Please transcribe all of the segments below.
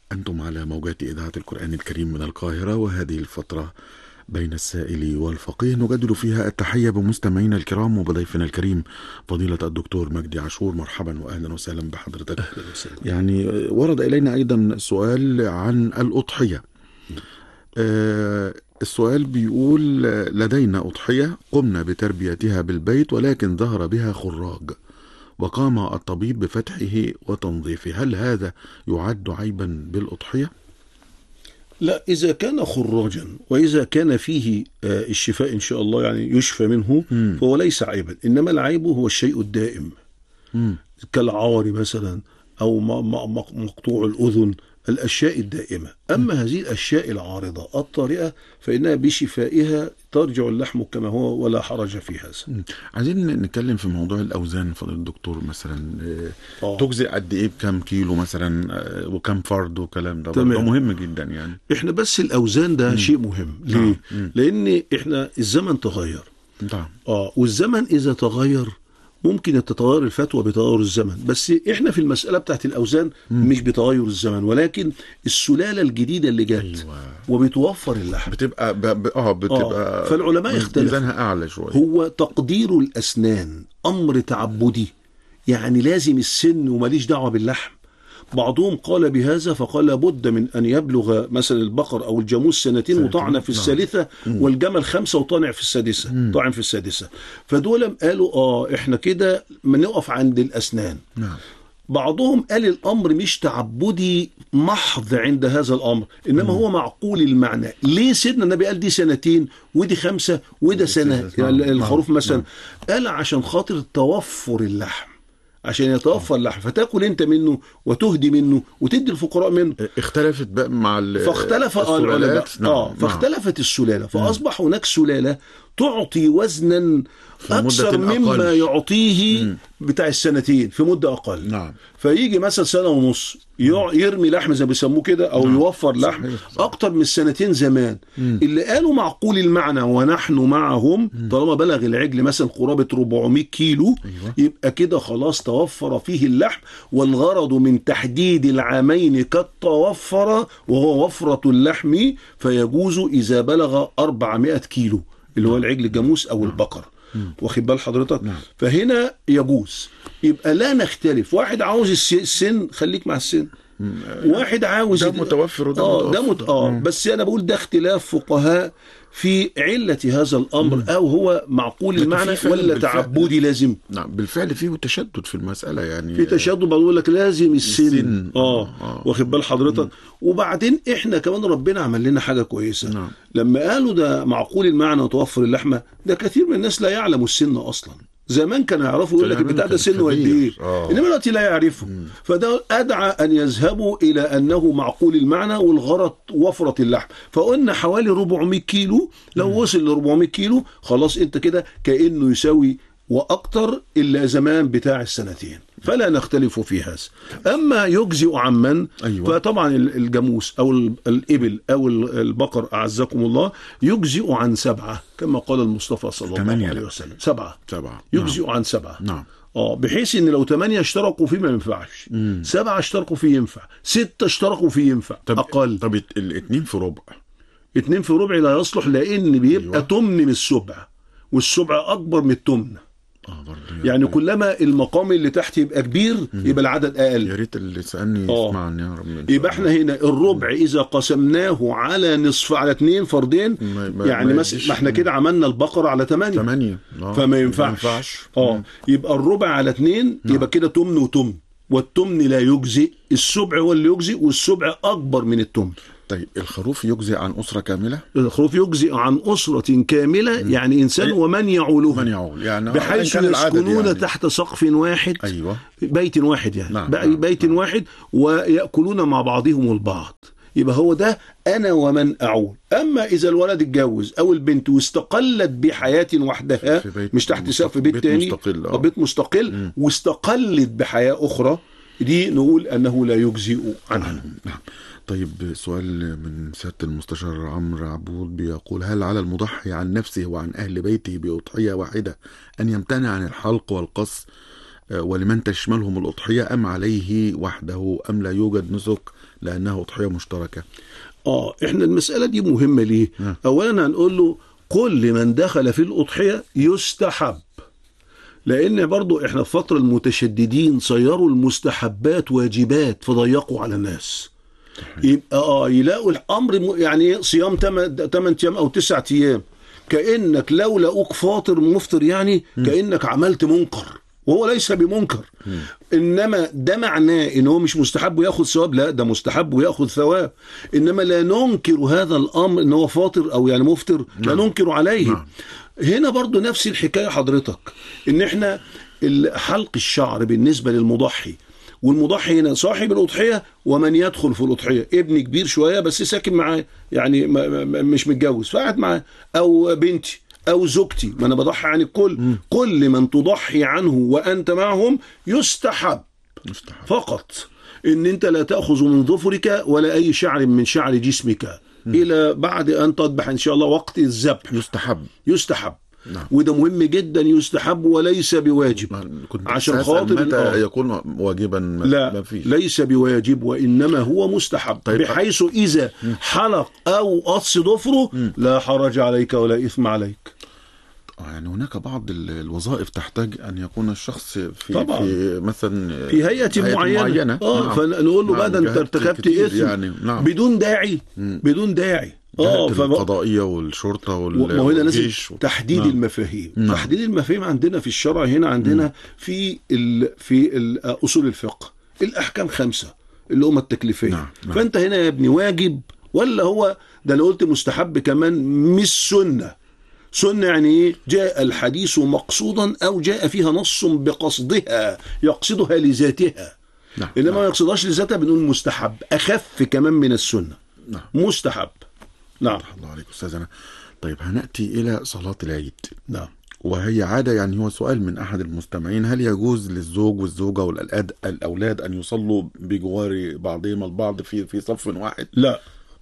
أنتم على موجات إذاعة القرآن الكريم من القاهرة وهذه الفترة بين السائل والفقيه نجدد فيها التحية بمستمعينا الكرام وبضيفنا الكريم فضيلة الدكتور مجدي عاشور مرحبا وأهلا وسهلا بحضرتك يعني ورد إلينا أيضا سؤال عن الأضحية آه، السؤال بيقول آه، لدينا أضحية قمنا بتربيتها بالبيت ولكن ظهر بها خراج وقام الطبيب بفتحه وتنظيفه هل هذا يعد عيبا بالأضحية؟ لا إذا كان خراجا وإذا كان فيه آه، الشفاء إن شاء الله يعني يشفى منه مم. فهو ليس عيبا إنما العيب هو الشيء الدائم مم. كالعار مثلا أو م- م- م- مقطوع الأذن الأشياء الدائمة أما هذه الأشياء العارضة الطارئة فإنها بشفائها ترجع اللحم كما هو ولا حرج في هذا عايزين نتكلم في موضوع الأوزان فضل الدكتور مثلا آه، آه. تجزئ قد إيه بكام كيلو مثلا آه، وكم فرد وكلام ده تمام. برضه مهم جدا يعني إحنا بس الأوزان ده شيء مهم ليه؟ مم. لأن إحنا الزمن تغير طبعا اه والزمن اذا تغير ممكن تتغير الفتوى بتغير الزمن بس احنا في المساله بتاعت الاوزان مش بتغير الزمن ولكن السلاله الجديده اللي جت أيوة. وبتوفر اللحم بتبقى ب... ب... اه بتبقى آه، فالعلماء اختلفوا. ميزانها أعلى شوية هو تقدير الاسنان امر تعبدي يعني لازم السن وماليش دعوه باللحم بعضهم قال بهذا فقال لابد من ان يبلغ مثلا البقر او الجاموس سنتين سنتين، وطعن في نعم. الثالثه والجمل خمسه وطعنع في السادسه طعن في السادسه فدول قالوا اه احنا كده ما نقف عند الاسنان نعم بعضهم قال الامر مش تعبدي محض عند هذا الامر انما هو معقول المعنى ليه سيدنا النبي قال دي سنتين ودي خمسه وده سنه سنة. يعني نعم، الخروف نعم، مثلا قال عشان خاطر توفر اللحم عشان يتوفر اللحم فتاكل انت منه وتهدي منه وتدي الفقراء منه اختلفت بقى مع ال... فاختلف آه العلماء السلالات نعم. اه فاختلفت السلاله فاصبح هناك سلاله تعطي وزنا في مدة اكثر مما أقل. يعطيه بتاع السنتين في مده اقل نعم فيجي مثلا سنه ونص يع- يرمي لحم زي ما بيسموه كده او نعم. يوفر لحم صحيح، صحيح. اكتر من السنتين زمان اللي قالوا معقول المعنى ونحن معهم طالما بلغ العجل مثلا قرابه 400 كيلو أيوة. يبقى كده خلاص توفر فيه اللحم والغرض من تحديد العامين قد توفر وهو وفرة اللحم فيجوز إذا بلغ 400 كيلو اللي هو العجل الجاموس أو البقر واخد بال حضرتك نعم. فهنا يجوز يبقى لا نختلف واحد عاوز الس- السن خليك مع السن واحد عاوز ده متوفر وده اه ده مت... متوفر. اه مم. بس انا بقول ده اختلاف فقهاء في علة هذا الامر او هو معقول لكن المعنى في فعلا ولا بالفعل. تعبدي لازم نعم بالفعل فيه تشدد في المسألة يعني في تشدد بقول لك لازم السن, السن. اه, آه. واخد بال حضرتك وبعدين احنا كمان ربنا عمل لنا حاجه كويسه نعم. لما قالوا ده معقول المعنى وتوفر اللحمه ده كثير من الناس لا يعلم السن اصلا زمان كانوا يعرفوا يقول لك زمان البتاع ده كان سنه قد كبير. ايه آه. انما دلوقتي لا يعرفوا فده ادعى ان يذهبوا الى انه معقول المعنى والغرض وفره اللحم فقلنا حوالي 400 كيلو لو وصل ل 400 كيلو خلاص انت كده كانه يساوي واكتر الا زمان بتاع السنتين فلا نختلف في هذا اما يجزئ عمن أيوة. فطبعا ال- الجاموس او ال- الابل او ال- البقر اعزكم الله يجزئ عن سبعه كما قال المصطفى صلى الله ثمانية عليه لا. وسلم سبعه سبعة يجزئ عن سبعه نعم اه بحيث ان لو ثمانية اشتركوا فيه ما ينفعش سبعة اشتركوا فيه ينفع ستة اشتركوا فيه ينفع طب اقل طب الت- الاثنين في ربع اتنين في ربع لا يصلح لان بيبقى أيوة. تمن من السبع والسبع اكبر من التمن اه برضه يعني كلما المقام اللي تحت يبقى كبير يبقى العدد يا اقل ريت اللي سألني آه. يسمعني يا رب إن شاء يبقى الله. احنا هنا الربع اذا قسمناه على نصف على اتنين فردين ما- ما- يعني ما مثلا يديش- ما احنا كده عملنا البقرة على ثمانية ثمانية آه. فما ينفعش, ما ينفعش اه يبقى الربع على اتنين يبقى كده تمن وتمن والتمن لا يجزئ السبع هو اللي يجزئ والسبع اكبر من التمن طيب الخروف يجزي عن أسرة كاملة الخروف يجزئ عن أسرة كاملة يعني إنسان ومن يعولهم من يعول يعني بحيث أيا كان العدد يسكنون يعني. تحت سقف واحد أيوة بيت واحد يعني نعم، بقى نعم، بيت واحد ويأكلون مع بعضهم البعض يبقى هو ده أنا ومن أعول أما إذا الولد اتجوز أو البنت واستقلت بحياة وحدها في بيت مش تحت سقف مستق- بيت, بيت تاني مستقل، آه. أو بيت مستقل واستقلت بحياة أخرى دي نقول أنه لا يجزئ عنها نعم طيب سؤال من سيادة المستشار عمرو عبود بيقول هل على المضحي عن نفسه وعن أهل بيته بأضحية واحدة أن يمتنع عن الحلق والقص آه، ولمن تشملهم الأضحية أم عليه وحده أم لا يوجد نسك لأنها أضحية مشتركة اه احنا المسألة دي مهمة ليه نعم. اولا هنقول له كل من دخل في الأضحية يستحب لان برضو احنا في فترة المتشددين صيروا المستحبات واجبات فضيقوا على الناس يبقى اه يلاقوا الامر م- يعني إيه صيام 8 ايام او 9 ايام كانك لو لقوك فاطر مفطر يعني كانك عملت منكر وهو ليس بمنكر انما ده معناه ان هو مش مستحب وياخذ ثواب لا ده مستحب وياخذ ثواب انما لا ننكر هذا الامر ان هو فاطر او يعني مفطر لا نعم. ننكر عليه نعم. هنا برضو نفس الحكايه حضرتك ان احنا ال- حلق الشعر بالنسبه للمضحي والمضحي هنا صاحب الاضحيه ومن يدخل في الاضحيه ابن كبير شويه بس ساكن معاه يعني ما- ما- مش متجوز فقعد معاه او بنتي او زوجتي ما انا بضحي عن الكل كل من تضحي عنه وانت معهم يستحب مستحب فقط ان انت لا تاخذ من ظفرك ولا اي شعر من شعر جسمك الى بعد ان تذبح ان شاء الله وقت الذبح يستحب يستحب نعم. وده مهم جدا يستحب وليس بواجب ما- كنت عشان أسأل خاطر متى آه. يكون واجبا ما لا ما فيش ليس بواجب وانما هو مستحب طيب. بحيث اذا حلق او قص ضفره لا حرج عليك ولا اثم عليك آه، يعني هناك بعض ال- الوظائف تحتاج أن يكون الشخص في طبعاً. في مثلا في هيئة, معينة, معينة. اه نعم. فنقول له نعم، بقى ده انت جهات ارتكبت كتير اثم يعني نعم بدون داعي بدون داعي اه اه فب- القضائية والشرطة وال- ما هو هنا لازم والجيش تحديد نعم. المفاهيم نعم. تحديد المفاهيم عندنا في الشرع هنا عندنا في ال في ال اصول الفقه الاحكام خمسه اللي هم التكليفيه نعم، نعم. فانت هنا يا ابني واجب ولا هو ده انا قلت مستحب كمان مش سنه سنة يعني ايه؟ جاء الحديث مقصودا او جاء فيها نص بقصدها يقصدها لذاتها نعم. انما ما يقصدهاش لذاتها بنقول مستحب اخف كمان من السنه نعم مستحب نعم الله عليك أستاذنا طيب هنأتي إلى صلاة العيد نعم وهي عادة يعني هو سؤال من أحد المستمعين هل يجوز للزوج والزوجة والأولاد الأولاد أن يصلوا بجوار بعضهم البعض في في صف واحد؟ لا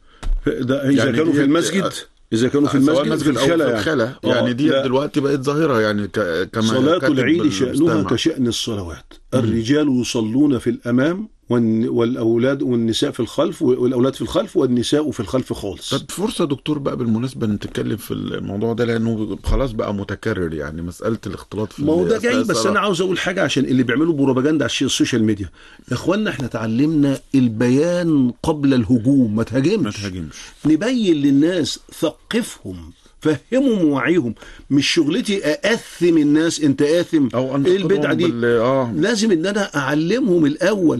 ده اذا يعني كانوا في ديت- المسجد اذا كانوا في سواء المسجد في أو الخلا في يعني الخلا آه، يعني دي لا. دلوقتي بقت ظاهرة يعني ك- كما صلاة كتب العيد شأنها المستمع. كشأن الصلوات الرجال يصلون في الأمام والن- والأولاد والنساء في الخلف والأولاد في الخلف والنساء في الخلف خالص طب فرصة دكتور بقى بالمناسبة نتكلم في الموضوع ده لأنه خلاص بقى متكرر يعني مسألة الاختلاط في ما هو ده أثناء جاي بس الصلاة. انا عاوز اقول حاجه عشان اللي بيعملوا بروباجندا على الشي- السوشيال ميديا يا اخوانا احنا اتعلمنا البيان قبل الهجوم ما تهاجمش ما تهاجمش نبين للناس ثقفهم فهمهم ووعيهم مش شغلتي أأثم الناس انت آثم أو أن ايه البدعه تقرهم دي بال- آه لازم ان انا اعلمهم الاول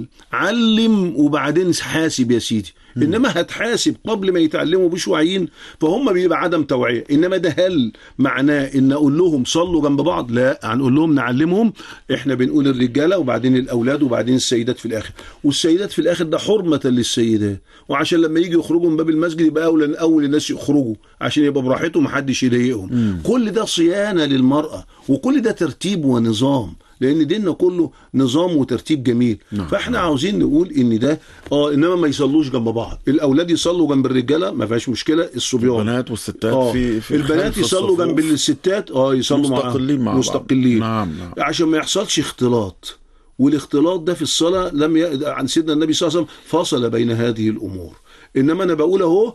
علم وبعدين حاسب يا سيدي انما هتحاسب قبل ما يتعلموا مش واعيين فهم بيبقى عدم توعيه انما ده هل معناه ان اقول لهم صلوا جنب بعض لا هنقول لهم نعلمهم احنا بنقول الرجاله وبعدين الاولاد وبعدين السيدات في الاخر والسيدات في الاخر ده حرمه للسيدات وعشان لما يجي يخرجوا من باب المسجد يبقى اولى اول الناس يخرجوا عشان يبقى براحتهم محدش يضايقهم كل ده صيانه للمراه وكل ده ترتيب ونظام لان ديننا كله نظام وترتيب جميل نعم. فاحنا عاوزين نقول ان ده اه انما ما يصلوش جنب بعض الاولاد يصلوا جنب الرجاله ما فيهاش مشكله الصبيان البنات والستات اه في في البنات خلف يصلوا الصفوف. جنب الستات اه يصلوا معاهم. مستقلين مع بعض. مستقلين نعم نعم عشان ما يحصلش اختلاط والاختلاط ده في الصلاة لم ي... عن سيدنا النبي صلى الله عليه وسلم فصل بين هذه الأمور إنما أنا بقول أهو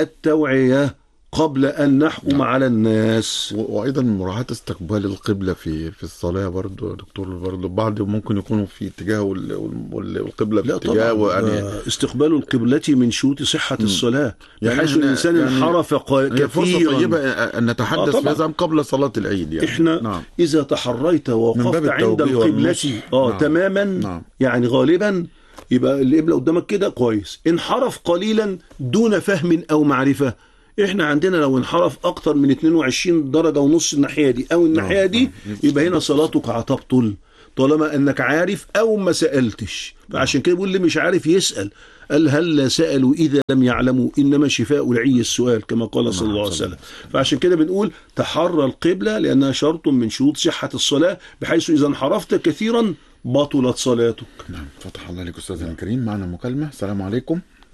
التوعية قبل أن نحكم على الناس و- وايضا مراعاه استقبال القبله في في الصلاه برضو يا دكتور برضو بعض ممكن يكونوا في اتجاه وال- وال- والقبله في لا اتجاه طبعا يعني ده استقبال القبلة من شروط صحة الصلاة يعني بحيث إحنا- الإنسان يعني انحرف قا- هي فرصه كثيرا طيبه ان نتحدث آه، في طبعا. هذا قبل صلاه العيد يعني احنا نعم اذا تحريت من ووقفت باب عند التوبيخ القبلة والنصح. اه نعم. تماما نعم. يعني غالبا يبقى القبلة قدامك كده كويس انحرف قليلا دون فهم او معرفة احنا عندنا لو انحرف اكتر من 22 درجة ونص الناحية دي او الناحية نعم، دي نعم. يبقى هنا صلاتك هتبطل طالما انك عارف او ما سألتش فعشان كده بيقول اللي مش عارف يسأل قال هل سألوا إذا لم يعلموا إنما شفاء العي السؤال كما قال صلى الله عليه وسلم فعشان كده بنقول تحرى القبلة لأنها شرط من شروط صحة الصلاة بحيث إذا انحرفت كثيرا بطلت صلاتك نعم فتح الله عليك استاذنا الكريم معنا مكالمه السلام عليكم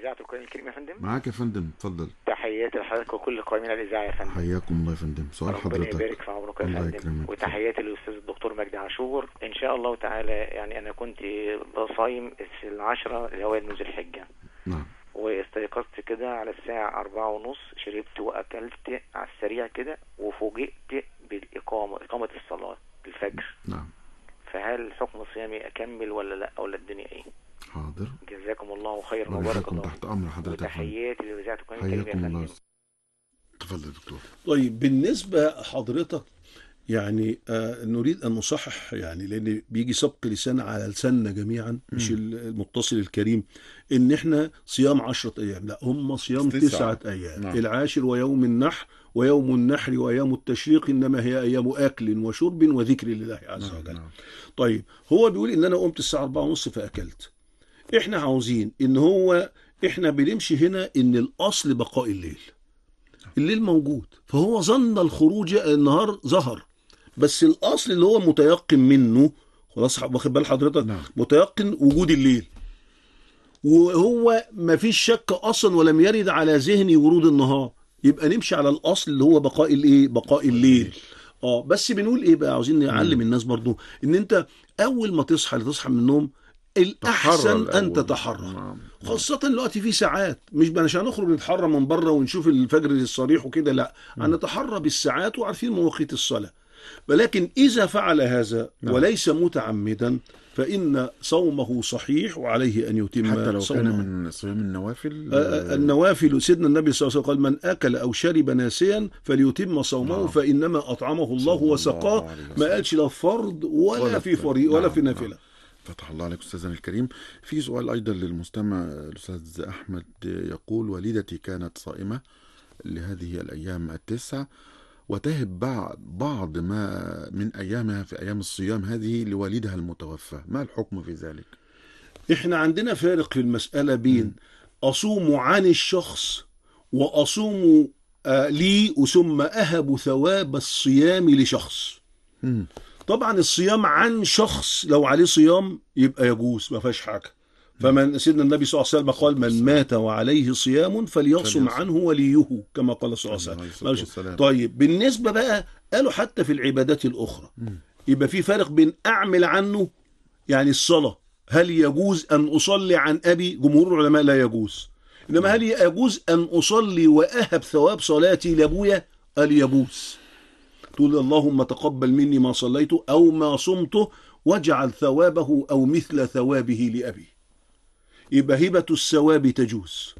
إذاعة القرآن الكريم يا فندم معاك يا فندم اتفضل تحياتي لحضرتك وكل القائمين على الإذاعة يا فندم حياكم الله يا فندم سؤال ربنا حضرتك يبارك في عمرك يا الله فندم يكرمك. وتحياتي للأستاذ الدكتور مجدي عاشور إن شاء الله تعالى يعني أنا كنت بصايم العشرة الأوائل من ذي الحجة نعم واستيقظت كده على الساعة أربعة ونص شربت وأكلت على السريع كده وفوجئت بالإقامة إقامة الصلاة الفجر نعم فهل حكم صيامي أكمل ولا لا ولا الدنيا إيه حاضر جزاكم الله خير وبارك وجزاكم الله تحت امر حضرتك يا فندم. وتحياتي لإذاعة القرآن الكريم يا حياكم الله فندم تفضل يا دكتور طيب بالنسبة حضرتك يعني آه نريد أن نصحح يعني لأن بيجي سبق لسان على لساننا جميعا مش المتصل الكريم إن إحنا صيام عشرة أيام لا هم صيام تسعة. تسعة أيام نعم. العاشر ويوم النحر ويوم النحر وأيام التشريق إنما هي أيام أكل وشرب وذكر لله عز نعم وجل نعم طيب هو بيقول ان انا قمت الساعه 4 ونص فاكلت احنا عاوزين ان هو احنا بنمشي هنا ان الاصل بقاء الليل الليل موجود فهو ظن الخروج النهار ظهر بس الاصل اللي هو متيقن منه خلاص واخد بال حضرتك نعم. متيقن وجود الليل وهو ما فيش شك اصلا ولم يرد على ذهني ورود النهار يبقى نمشي على الاصل اللي هو بقاء الايه بقاء الليل اه بس بنقول ايه بقى عاوزين نعلم الناس برضو ان انت اول ما تصحى تصحى من النوم الاحسن تحرى ان الأول. تتحرى نعم. خاصة دلوقتي في ساعات مش مش هنخرج نتحرى من بره ونشوف الفجر الصريح وكده لا هنتحرى بالساعات وعارفين مواقيت الصلاة ولكن إذا فعل هذا نعم. وليس متعمدا فإن صومه صحيح وعليه أن يتم حتى لو صومه كان من صيام النوافل آه، النوافل سيدنا النبي صلى الله عليه وسلم قال من أكل أو شرب ناسيا فليتم صومه نعم. فإنما أطعمه الله صلى الله وسقاه عليه وسلم. ما قالش لا فرض ولا, ولا في في- فريق ولا نعم، في نعم. نافلة فتح الله عليك استاذنا الكريم في سؤال ايضا للمستمع الاستاذ احمد يقول والدتي كانت صائمه لهذه الايام التسع وتهب بعض بعض ما من ايامها في ايام الصيام هذه لوالدها المتوفى ما الحكم في ذلك احنا عندنا فارق في المسألة بين أصوم عن الشخص وأصوم آه، لي ثم أهب ثواب الصيام لشخص مم. طبعا الصيام عن شخص لو عليه صيام يبقى يجوز ما فيهاش حاجة فمن سيدنا النبي صلى الله عليه وسلم قال من مات وعليه صيام فليصم فليصم. عنه وليه كما قال صلى الله عليه عليه الصلاة وسلم والسلام. طيب بالنسبة بقى قالوا حتى في العبادات الأخرى يبقى في فرق بين أعمل عنه يعني الصلاة هل يجوز أن أصلي عن أبي جمهور العلماء لا يجوز إنما هل يجوز أن أصلي وأهب ثواب صلاتي لأبويا قال يجوز تقول اللهم تقبل مني ما صليته أو ما صمته واجعل ثوابه أو مثل ثوابه لأبي يبقى هبة الثواب تجوز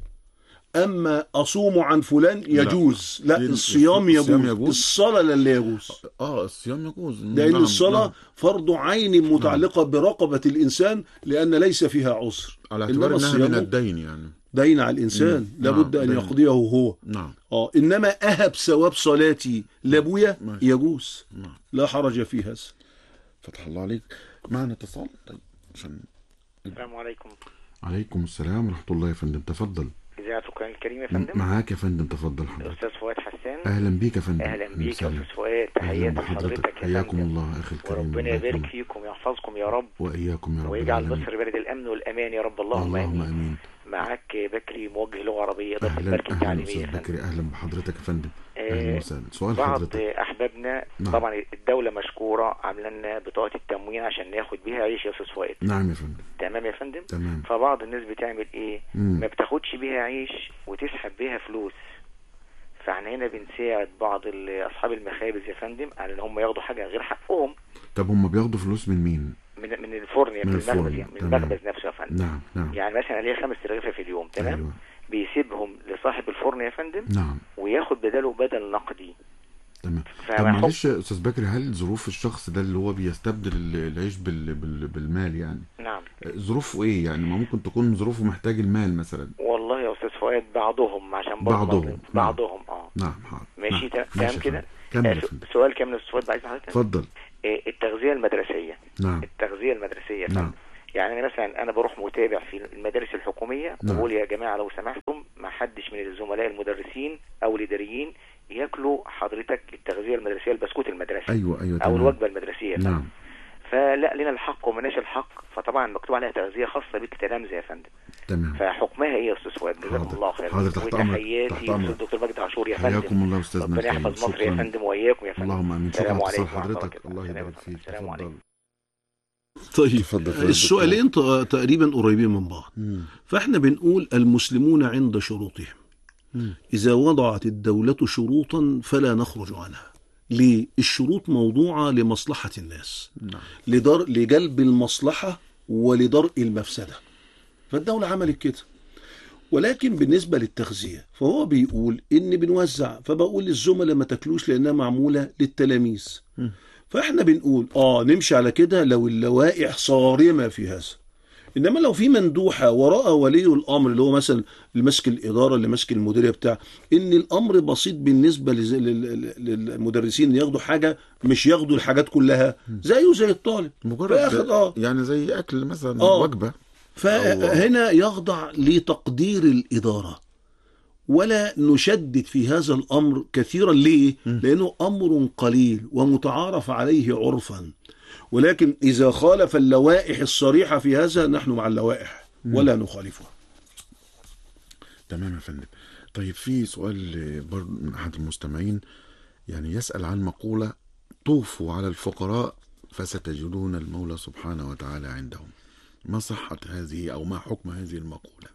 أما أصوم عن فلان يجوز لا, لا. الصيام يجوز, الصيام يجوز. الصلاة لا لا يجوز اه الصيام يجوز لأن نعم، الصلاة نعم. فرض عين متعلقة برقبة الإنسان لأن ليس فيها عذر على اعتبار إنما انها من الصيام الدين يعني دين على الإنسان مم. لابد نعم، أن دين. يقضيه هو نعم اه انما اهب ثواب صلاتي لابويا ماشي. يجوز نعم لا حرج في هذا فتح الله عليك معنا اتصال طيب عشان السلام عليكم عليكم السلام ورحمه الله يا فندم تفضل إذاعة القرآن الكريم يا فندم معاك يا فندم تفضل حضرتك الأستاذ فؤاد حسان اهلا بيك يا فندم أهلا بيك يا وسهلا. أستاذ فؤاد أهلا تحياتي لحضرتك يا حياكم فندم الله اخي الكريم وربنا الله يبارك يكرمك. فيكم ويحفظكم يا رب واياكم يا رب ويجعل العالمين. مصر بلد الأمن والأمان يا رب اللهم اللهم آمين امين معاك بكري موجه لغة عربية إدارة اهلا المركز اهلا التعليمية استاذ يا فندم. بكري اهلا بحضرتك يا فندم آه، اهلا وسهلا سؤال بعض حضرتك احبابنا نعم. طبعا الدوله مشكوره عامله لنا بطاقه التموين عشان ناخد بيها عيش يا استاذ فؤاد نعم يا فندم تمام يا فندم تمام فبعض الناس بتعمل ايه مم. ما بتاخدش بيها عيش وتسحب بيها فلوس فاحنا هنا بنساعد بعض ال- اصحاب المخابز يا فندم على ان هم ياخدوا حاجه غير حقهم طب هم بياخدوا فلوس من مين من من الفرن يعني من من المخبز الفرن، يعني من تمام. المخبز نفسه يا فندم نعم نعم يعني مثلا ليه خمس رغيفه في اليوم تمام ايوه بيسيبهم لصاحب الفرن يا فندم نعم وياخد بداله بدل نقدي تمام طب فما معلش يا استاذ بكري هل ظروف الشخص ده اللي هو بيستبدل ال- العيش بال... بال... بالمال يعني نعم ظروفه ايه يعني ما ممكن تكون ظروفه محتاج المال مثلا والله يا استاذ فؤاد بعضهم عشان برضه بعضهم، برضه- نعم. بعضهم اه نعم حاضر ماشي نعم. تمام ماشي تمام يا كده فندم. كمل آه، يا س- فندم سؤال كامل يا استاذ فؤاد بعد حضرتك اتفضل آه، التغذيه المدرسيه نعم التغذيه المدرسيه يا نعم. فندم يعني انا مثلا انا بروح متابع في المدارس الحكوميه نعم. وبقول يا جماعه لو سمحتم ما حدش من الزملاء المدرسين او الاداريين ياكلوا حضرتك التغذيه المدرسيه البسكوت المدرسي ايوه ايوه او تمام الوجبه المدرسيه يا فندم. نعم فلا لنا الحق ومناش الحق فطبعا مكتوب عليها تغذيه خاصه بالتلامذه يا فندم تمام فحكمها ايه يا استاذ فؤاد جزاكم حاضر. الله خيرا حاضر، تحت أمرك. وتحياتي تحت استاذ أمرك. الدكتور مجدي عاشور يا فندم حياكم الله استاذنا ربنا الكريم يحفظ مصر يا شكرا فندم واياكم يا فندم اللهم امين السلام شكرا عليكم اتصال ورحمة الله حضرتك وبركاته. الله السلام يبارك فيك السلام عليكم. تفضل طيب اتفضل فضل السؤالين ت- تقريبا قريبين من بعض مم. فاحنا بنقول المسلمون عند شروطهم مم. إذا وضعت الدولة شروطا فلا نخرج عنها ليه؟ الشروط موضوعة لمصلحة الناس نعم لدر... لجلب المصلحة ولدرء المفسدة فالدولة عملت كده ولكن بالنسبة للتغذية فهو بيقول إن بنوزع فبقول للزملاء ما تاكلوش لأنها معمولة للتلاميذ مم. فإحنا بنقول آه نمشي على كده لو اللوائح صارمة في هذا انما لو في مندوحه وراء ولي الامر اللي هو مثلا اللي ماسك الاداره اللي ماسك المديريه بتاع ان الامر بسيط بالنسبه لز- لل- لل- للمدرسين ياخدوا حاجه مش ياخدوا الحاجات كلها زيه زي الطالب مجرد فياخد اه يعني زي اكل مثلا آه. وجبه فهنا يخضع لتقدير الإدارة ولا نشدد في هذا الأمر كثيرا ليه؟ لأنه أمر قليل ومتعارف عليه عرفا ولكن إذا خالف اللوائح الصريحة في هذا نحن مع اللوائح ولا نخالفها تمام يا فندم طيب في سؤال برضه من احد المستمعين يعني يسال عن مقوله طوفوا على الفقراء فستجدون المولى سبحانه وتعالى عندهم ما صحة هذه أو ما حكم هذه المقولة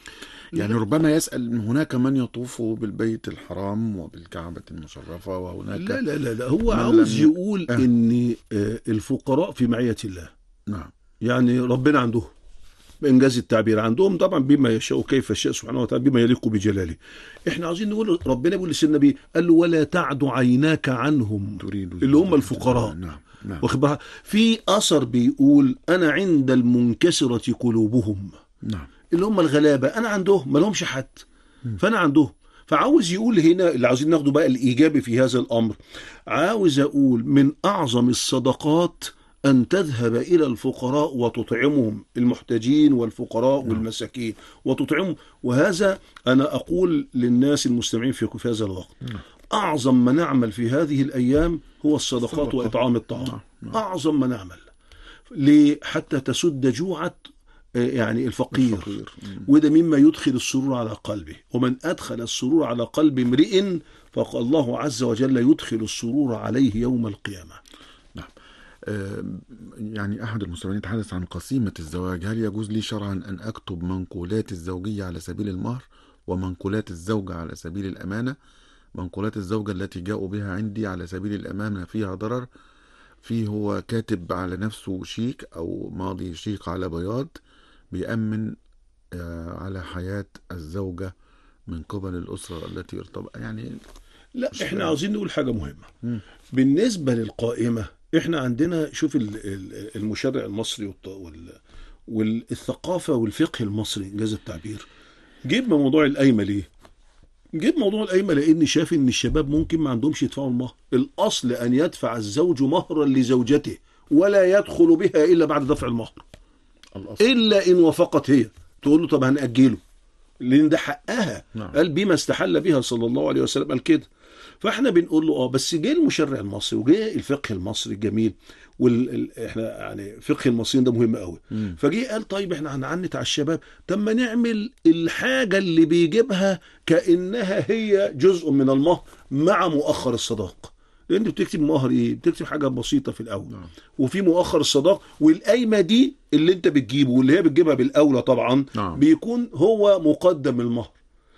يعني ربما يسأل هناك من يطوف بالبيت الحرام وبالكعبة المشرفة وهناك لا لا لا, لا. هو من عاوز لم ي- يقول آه. إن آه، الفقراء في معية الله نعم يعني ربنا عندهم بإنجاز التعبير عندهم طبعا بما يشاء كيف يشاء سبحانه وتعالى بما يليق بجلاله احنا عاوزين نقول ربنا بيقول لسيدنا النبي قال له ولا تعد عيناك عنهم تريد اللي هم الفقراء نعم نعم واخد بالك؟ في اثر بيقول انا عند المنكسره قلوبهم نعم اللي هم الغلابه انا عندهم ما لهمش حد فانا عندهم فعاوز يقول هنا اللي عاوزين ناخده بقى الايجابي في هذا الامر عاوز اقول من اعظم الصدقات ان تذهب الى الفقراء وتطعمهم المحتاجين والفقراء والمساكين وتطعمهم وهذا انا اقول للناس المستمعين في في هذا الوقت اعظم ما نعمل في هذه الايام هو الصدقات الصدقة. واطعام الطعام نعم، نعم. اعظم ما نعمل ليه حتى تسد جوعة آه، يعني الفقير, الفقير. مم. وده مما يدخل السرور على قلبه ومن أدخل السرور على قلب امرئ فالله عز وجل يدخل السرور عليه يوم القيامة نعم آه، يعني أحد المستمعين يتحدث عن قسيمة الزواج هل يجوز لي شرعا أن أكتب منقولات الزوجية على سبيل المهر ومنقولات الزوجة على سبيل الأمانة منقولات الزوجة التي جاءوا بها عندي على سبيل الأمانة فيها ضرر فيه هو كاتب على نفسه شيك أو ماضي شيك على بياض بيأمن آه، على حياة الزوجة من قبل الأسرة التي ارتبط يعني لا مش احنا فاهم. عاوزين نقول حاجة مهمة مم. بالنسبة للقائمة احنا عندنا شوف ال- ال- المشرع المصري والط- وال- والثقافة والفقه المصري انجاز التعبير جيب موضوع القايمة ليه؟ جيب موضوع القايمة لأن شاف إن الشباب ممكن ما عندهمش يدفعوا المهر، الأصل أن يدفع الزوج مهرا لزوجته ولا يدخل بها إلا بعد دفع المهر، الأصل إلا إن وافقت هي، تقول له طب هنأجله، لأن ده حقها، نعم. قال بما استحل بها صلى الله عليه وسلم قال كده. فاحنا بنقول له اه بس جه المشرع المصري وجه الفقه المصري الجميل وال ال- احنا يعني فقه المصريين ده مهم قوي مم. فجه قال طيب احنا هنعنت على الشباب طب ما نعمل الحاجه اللي بيجيبها كانها هي جزء من المهر مع مؤخر الصداق لان بتكتب مهر ايه بتكتب حاجه بسيطه في الاول نعم. وفي مؤخر الصداق والقايمه دي اللي انت بتجيبه واللي هي بتجيبها بالاولى طبعا نعم. بيكون هو مقدم المهر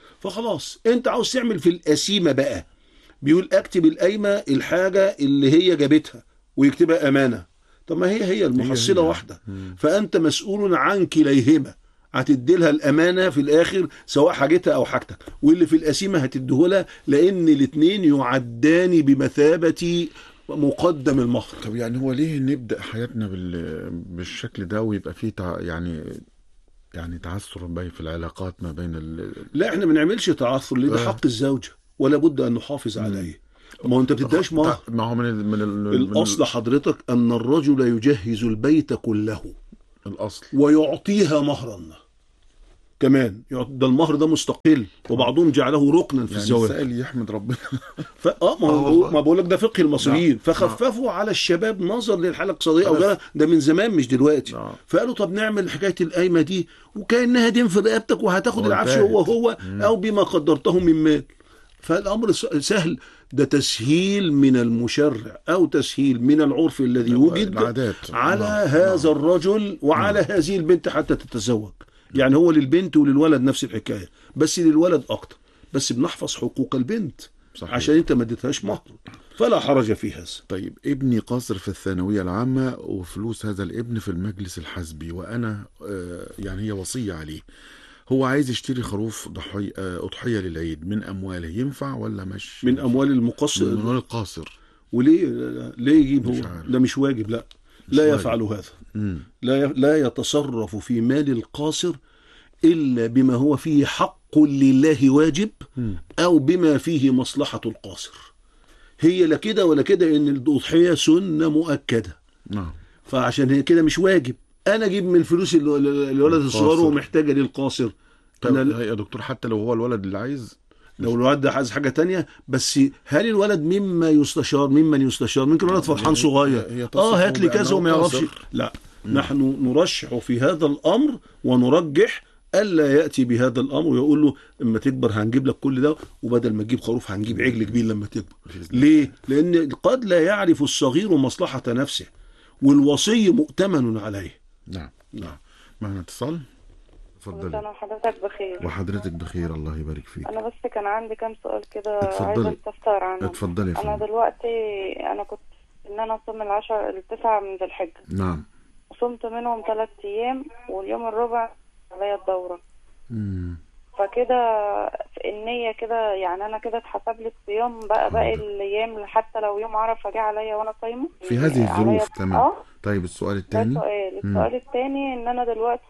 فخلاص انت عاوز تعمل في القسيمه بقى بيقول اكتب القايمه الحاجه اللي هي جابتها ويكتبها امانه طب ما هي هي المحصله هي. واحده فانت مسؤول عن كليهما هتدي لها الامانه في الاخر سواء حاجتها او حاجتك واللي في القسيمه هتديهولها لان الاثنين يعدان بمثابه مقدم المهر طب يعني هو ليه نبدأ حياتنا بال... بالشكل ده ويبقى فيه تع... يعني يعني تعثر بين في العلاقات ما بين ال... لا احنا ما بنعملش تعثر ليه ده آه. حق الزوجه ولا بد ان نحافظ عليه ما هو انت بتديهاش مهر ما هو من ال... من, ال... من الاصل حضرتك ان الرجل يجهز البيت كله الأصل ويعطيها مهرا كمان يعط- ده المهر ده مستقل وبعضهم جعله ركنا في يعني الزواج السائل يحمد ربنا ف... اه ما آه هو والله. ما بقول لك ده فقه المصريين نعم. فخففوا على الشباب نظر للحاله الاقتصاديه او بس. غيرها ده من زمان مش دلوقتي نعم. فقالوا طب نعمل حكايه القايمه دي وكانها دين في رقبتك وهتاخد العفش وانتهت. هو هو او بما قدرته من مال فالامر س- سهل ده تسهيل من المشرع او تسهيل من العرف الذي وجد العادات. على نعم. هذا نعم. الرجل وعلى هذه البنت حتى تتزوج يعني هو للبنت وللولد نفس الحكايه بس للولد اكتر بس بنحفظ حقوق البنت صحيح. عشان انت ما اديتهاش مهر فلا حرج في هذا طيب ابني قاصر في الثانوية العامة وفلوس هذا الابن في المجلس الحزبي وأنا آه، يعني هي وصية عليه هو عايز يشتري خروف ضحية آه، أضحية للعيد من أمواله ينفع ولا مش من اموال المقصر من أموال القاصر وليه ليه يجيب مش هو عارف. ده مش واجب لا لا واجب. يفعل هذا مم. لا ي- لا يتصرف في مال القاصر الا بما هو فيه حق لله واجب مم. او بما فيه مصلحه القاصر هي لا كده ولا كده ان الاضحيه سنه مؤكده نعم فعشان هي كده مش واجب انا اجيب من فلوس ال- ال- الولد الصغير القاصر. ومحتاجه للقاصر طب انا لا- يا دكتور حتى لو هو الولد اللي عايز لو الولد ده عايز حاجه تانية بس هل الولد مما يستشار ممن يستشار ممكن الولد فرحان هي- صغير هي تصف اه هات لي كذا بأنه وما يعرفش قاصر. لا نحن نرشح في هذا الامر ونرجح الا ياتي بهذا الامر ويقول له اما تكبر هنجيب لك كل ده وبدل ما تجيب خروف هنجيب عجل كبير لما تكبر بإذن الله. ليه لان قد لا يعرف الصغير مصلحه نفسه والوصي مؤتمن عليه نعم نعم معنا اتصال كل اتفضلي سنة وحضرتك بخير وحضرتك بخير الله يبارك فيك أنا بس كان عندي كام سؤال كده اتفضلي. عايزة استفسر عنهم اتفضلي يا أنا فندم دلوقتي أنا كنت إن أنا أصوم العشر التسعة من ذي الحجة نعم وصمت منهم ثلاث أيام واليوم الرابع عليا الدورة مم. فكده في النية كده يعني أنا كده اتحسب لي الصيام بقى باقي حاضر. الأيام حتى لو يوم عرفة جه عليا وأنا صايمة في هذه عليا- الظروف تمام اه طيب السؤال ده الثاني سؤال مم. السؤال التاني ان انا دلوقتي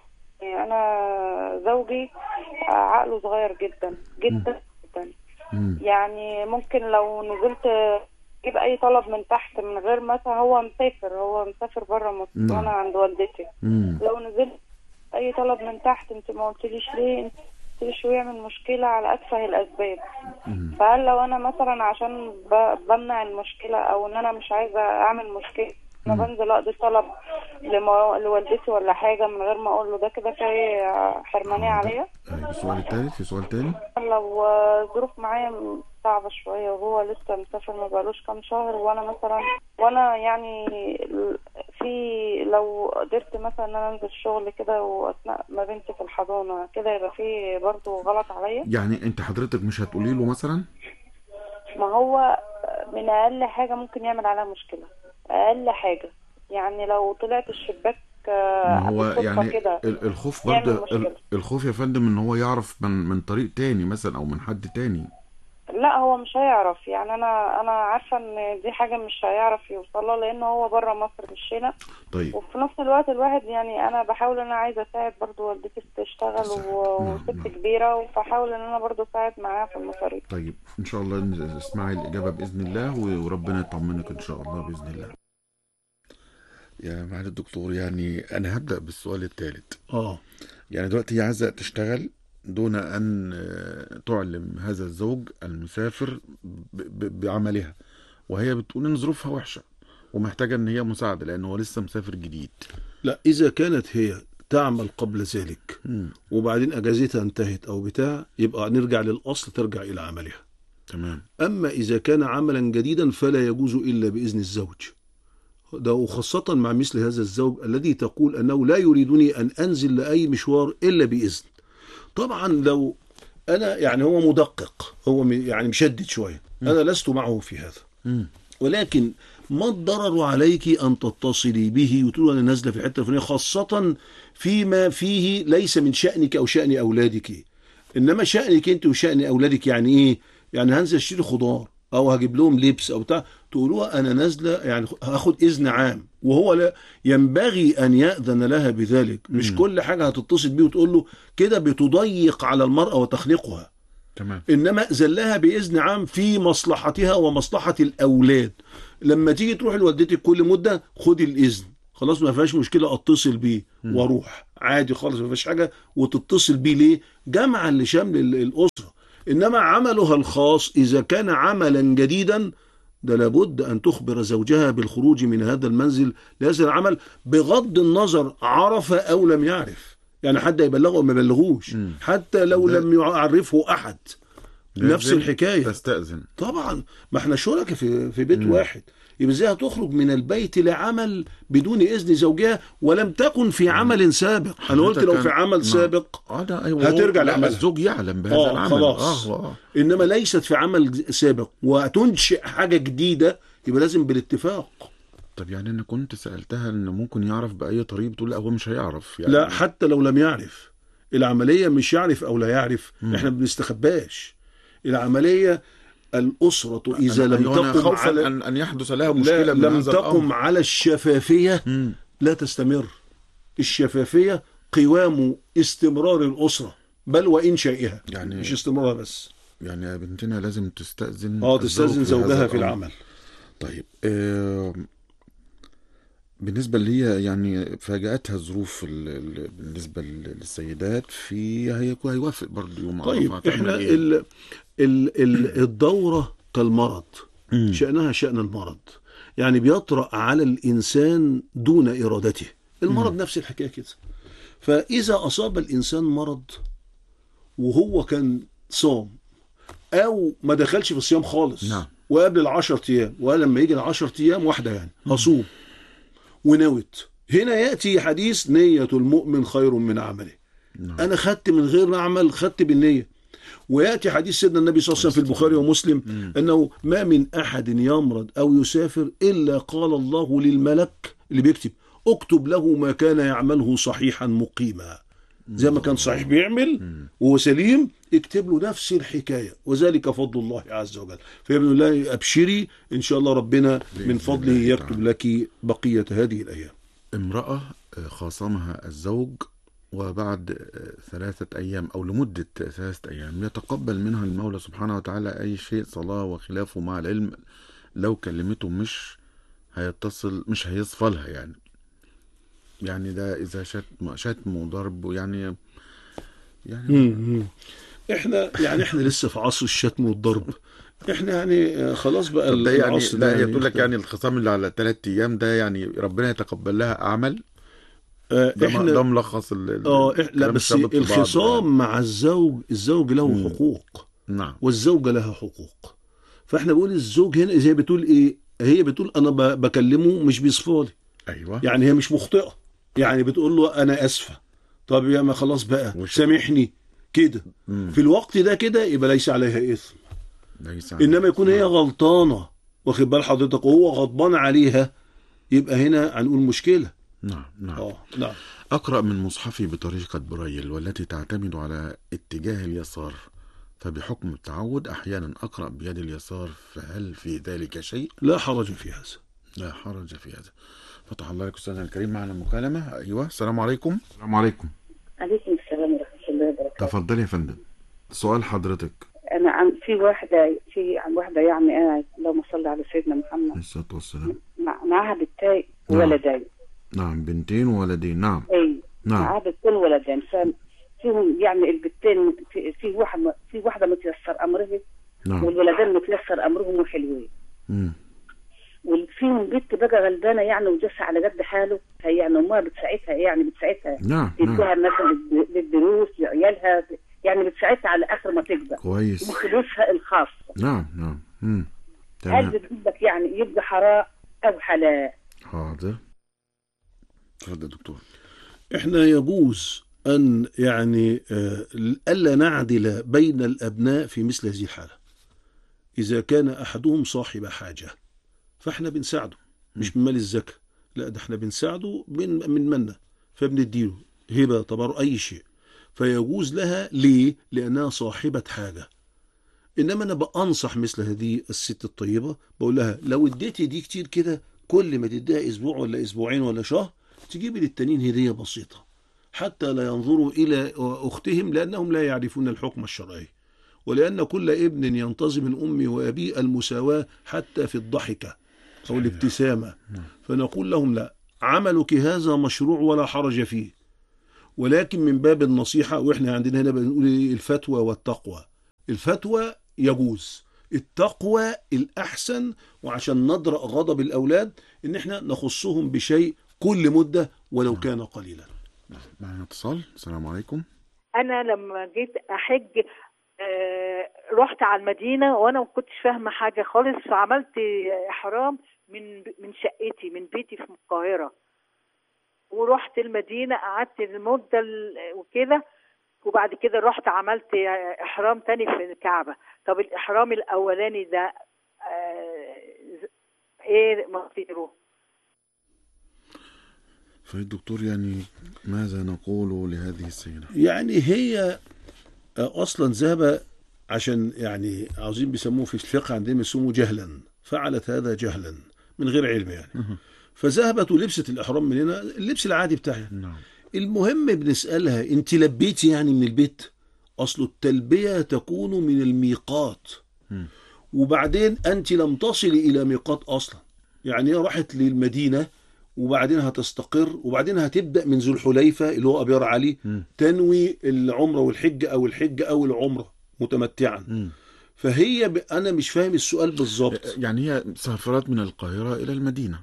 انا زوجي عقله صغير جدا جدا جدا مم. يعني ممكن لو نزلت اجيب اي طلب من تحت من غير مثلا هو مسافر هو مسافر بره مصر نعم. وانا عند والدتي مم. لو نزلت اي طلب من تحت انت ما قلتليش ليه انت قلتليش ويعمل مشكله على اتفه الاسباب مم. فهل لو انا مثلا عشان ب- بمنع المشكله او ان انا مش عايزه اعمل مشكله انا مم. بنزل اقضي طلب لما لوالدتي ولا حاجه من غير ما اقول له ده كده في حرمانيه عليا طيب السؤال الثالث في سؤال تاني لو ظروف معايا صعبة شوية وهو لسه مسافر ما بقالوش كام شهر وانا مثلا وانا يعني في لو قدرت مثلا ان انا انزل شغل كده واثناء ما بنتي في الحضانة كده يبقى في برضه غلط عليا يعني انت حضرتك مش هتقولي له مثلا ما هو من اقل حاجة ممكن يعمل عليها مشكلة اقل حاجة يعني لو طلعت الشباك آه، ما هو بالصدفة يعني كده ال- الخوف يعمل برضه مشكلة. ال- الخوف يا فندم ان هو يعرف من من طريق تاني مثلا او من حد تاني لا هو مش هيعرف يعني انا انا عارفه ان دي حاجه مش هيعرف يوصلها لان هو بره مصر مش هنا طيب وفي نفس الوقت الواحد يعني انا بحاول ان انا عايزه اساعد برضو والدتي تشتغل صح. و- نعم، وست نعم. كبيره وبحاول ان انا برضو اساعد معاها في المصاريف طيب ان شاء الله ن- اسمعي الاجابه باذن الله و- وربنا يطمنك ان شاء الله باذن الله يا معالي الدكتور يعني انا هبدا بالسؤال الثالث اه يعني دلوقتي هي عايزه تشتغل دون ان آه، تعلم هذا الزوج المسافر ب- ب- بعملها وهي بتقول ان ظروفها وحشه ومحتاجه ان هي مساعده لان هو لسه مسافر جديد لا اذا كانت هي تعمل قبل ذلك مم. وبعدين اجازتها انتهت او بتاع يبقى نرجع للاصل ترجع الى عملها تمام اما اذا كان عملا جديدا فلا يجوز الا باذن الزوج ده وخاصة مع مثل هذا الزوج الذي تقول أنه لا يريدني أن أنزل لأي مشوار إلا بإذن طبعا لو أنا يعني هو مدقق هو م- يعني مشدد شوية أنا لست معه في هذا مم. ولكن ما الضرر عليك أن تتصلي به وتقول أنا نازلة في الحتة الفلانية خاصة فيما فيه ليس من شأنك أو شأن أولادك إنما شأنك أنت وشأن أولادك يعني إيه؟ يعني هنزل أشتري خضار أو هجيب لهم لبس أو بتاع تقولوها أنا نازلة يعني هاخد إذن عام وهو لا ينبغي أن يأذن لها بذلك مش كل حاجة هتتصل بيه وتقول له كده بتضيق على المرأة وتخنقها تمام انما زلها باذن عام في مصلحتها ومصلحه الاولاد لما تيجي تروح لوالدتك كل مده خدي الاذن خلاص ما فيهاش مشكله اتصل بيه واروح عادي خالص ما فيهاش حاجه وتتصل بيه ليه جمعا لشمل ال- الاسره انما عملها الخاص اذا كان عملا جديدا ده لابد ان تخبر زوجها بالخروج من هذا المنزل لهذا العمل بغض النظر عرف او لم يعرف يعني حد يبلغه او ما يبلغوش حتى لو ده- لم يعرفه احد نفس لازم الحكايه تستأذن طبعا ما احنا شركاء في في بيت واحد يبقى ازاي هتخرج من البيت لعمل بدون اذن زوجها ولم تكن في عمل سابق انا قلت لو كان- في عمل نعم. سابق اه ده ايوه هترجع لا، لعملها. الزوج يعلم بهذا اه العمل خلاص اه آه. انما ليست في عمل سابق وتنشئ حاجه جديده يبقى لازم بالاتفاق طب يعني انا كنت سالتها ان ممكن يعرف باي طريق بتقول لا هو مش هيعرف يعني لا حتى لو لم يعرف العمليه مش يعرف او لا يعرف احنا ما بنستخباش العمليه الاسره اذا أنا- لم أيوة، أنا تقم خوفا على ان ان يحدث لها لا مشكله من لم هذا تقم الامر على الشفافيه مم. لا تستمر الشفافيه قوام استمرار الاسره بل وانشائها يعني- مش استمرارها بس يعني يا بنتنا لازم تستاذن اه الزوج تستاذن في زوجها هذا في الأمر. العمل طيب آه بالنسبة اللي هي يعني فاجأتها الظروف ال- ال- بالنسبة لل- للسيدات في هي- هيوافق برضه يوم طيب عرفة احنا هتعمل إيه؟ ال ال ال الدوره كالمرض مم. شأنها شأن المرض يعني بيطرأ على الإنسان دون إرادته المرض نفس الحكاية كده فإذا أصاب الإنسان مرض وهو كان صام أو ما دخلش في الصيام خالص نعم. وقبل العشر أيام ولما يجي العشر أيام واحدة يعني هصوم ونوت هنا يأتي حديث نية المؤمن خير من عمله نعم. أنا خدت من غير ما أعمل خدت بالنية وياتي حديث سيدنا النبي صلى الله عليه وسلم في البخاري ومسلم انه ما من احد يمرض او يسافر الا قال الله للملك اللي بيكتب اكتب له ما كان يعمله صحيحا مقيما زي ما كان صحيح بيعمل وهو سليم اكتب له نفس الحكايه وذلك فضل الله عز وجل فيا ابن الله ابشري ان شاء الله ربنا من بإذن فضله الله يكتب تعالى. لك بقيه هذه الايام امرأة آه، خاصمها الزوج وبعد آه، ثلاثة أيام أو لمدة ثلاثة أيام يتقبل منها المولى سبحانه وتعالى أي شيء صلاة وخلافه مع العلم لو كلمته مش هيتصل مش هيصفى لها يعني يعني ده إذا شتم شتم وضرب يعني يعني احنا يعني احنا لسه في عصر الشتم والضرب احنا يعني آه، خلاص بقى طب ده يعني العصر لا ده هي تقول لك يعني الخصام اللي على ثلاث أيام ده يعني ربنا يتقبل لها أعمال آه، ده, احنا ده ملخص ال- ال- اه إح- لا الكلام بس الثابت في بعضه الخصام مع الزوج الزوج له مم. حقوق يعني. نعم والزوجه لها حقوق فاحنا بنقول الزوج هنا زي بتقول ايه هي بتقول انا ب- بكلمه مش بيصفالي أيوه يعني هي مش مخطئه يعني بتقول له انا اسفه طب يا ما خلاص بقى وش- سامحني كده مم. في الوقت ده كده يبقى ليس عليها اثم ليس انما يكون هي نعم. غلطانه واخد بال حضرتك وهو غضبان عليها يبقى هنا هنقول مشكله نعم نعم اه نعم أقرأ من مصحفي بطريقة برايل والتي تعتمد على اتجاه اليسار فبحكم التعود أحيانا أقرأ بيد اليسار فهل في ذلك شيء؟ لا حرج في هذا لا حرج في هذا فتح الله لك أستاذنا الكريم معنا مكالمة أيوة السلام عليكم السلام عليكم عليكم السلام ورحمة الله وبركاته تفضلي يا فندم سؤال حضرتك أنا عن في واحدة في عن واحدة يعني قاعد اللهم صل على سيدنا عليه محمد الصلاة والسلام مع معاها بنتين نعم. وولدين نعم بنتين وولدين نعم أي نعم معاها بنتين وولدين ففيهم يعني البنتين في, في واحد في واحدة متيسر أمرها نعم والولدين متيسر أمرهم وحلوين مم. وفيهم بنت بقى غلبانة يعني وجوزها على قد حاله هي يعني أمها بتساعدها يعني بتساعدها نعم نعم تديها مثلا للدروس لعيالها يعني بتساعدها على آخر ما تقدر كويس من فلوسها الخاصة نعم نعم مم. هل تمام بتقول لك يعني يبقى حرام او حلال حاضر اتفضل يا دكتور احنا يجوز ان يعني آه، الا نعدل بين الابناء في مثل هذه الحاله اذا كان احدهم صاحب حاجه فاحنا بنساعده مش من مال الزكاه لا ده احنا بنساعده من من منا فبنديله هبه تبر اي شيء فيجوز لها ليه لانها صاحبه حاجه انما انا بانصح مثل هذه الست الطيبه بقول لها لو اديتي دي كتير كده كل ما تديها اسبوع ولا اسبوعين ولا شهر تجيبي للتانيين هديه بسيطه حتى لا ينظروا الى اختهم لانهم لا يعرفون الحكم الشرعي ولان كل ابن ينتظم من امه وابيه المساواه حتى في الضحكه او الابتسامه فنقول لهم لا عملك هذا مشروع ولا حرج فيه ولكن من باب النصيحة وإحنا عندنا هنا بنقول إيه؟ الفتوى والتقوى الفتوى يجوز التقوى الأحسن وعشان ندرأ غضب الأولاد إن إحنا نخصهم بشيء كل مدة ولو كان قليلا معنا اتصال السلام عليكم انا لما جيت احج آه، رحت على المدينه وانا ما كنتش فاهمه حاجه خالص فعملت احرام من من شقتي من بيتي في القاهره ورحت المدينه قعدت المده ال- وكده وبعد كده رحت عملت احرام تاني في الكعبه طب الاحرام الاولاني ده آه، ايه مصيره فالدكتور يعني ماذا نقول لهذه السيدة يعني هي اصلا ذهب عشان يعني عاوزين بيسموه في الفقه عندهم يسموه جهلا فعلت هذا جهلا من غير علم يعني فذهبت ولبست الاحرام من هنا اللبس العادي بتاعها نعم المهم بنسالها انت لبيتي يعني من البيت اصل التلبيه تكون من الميقات مم. وبعدين انت لم تصلي الى ميقات اصلا يعني هي راحت للمدينه وبعدين هتستقر وبعدين هتبدا من ذو الحليفه اللي هو ابيار علي مم. تنوي العمره والحج او الحج او العمره متمتعا مم. فهي ب... انا مش فاهم السؤال بالظبط يعني هي سافرت من القاهرة إلى المدينة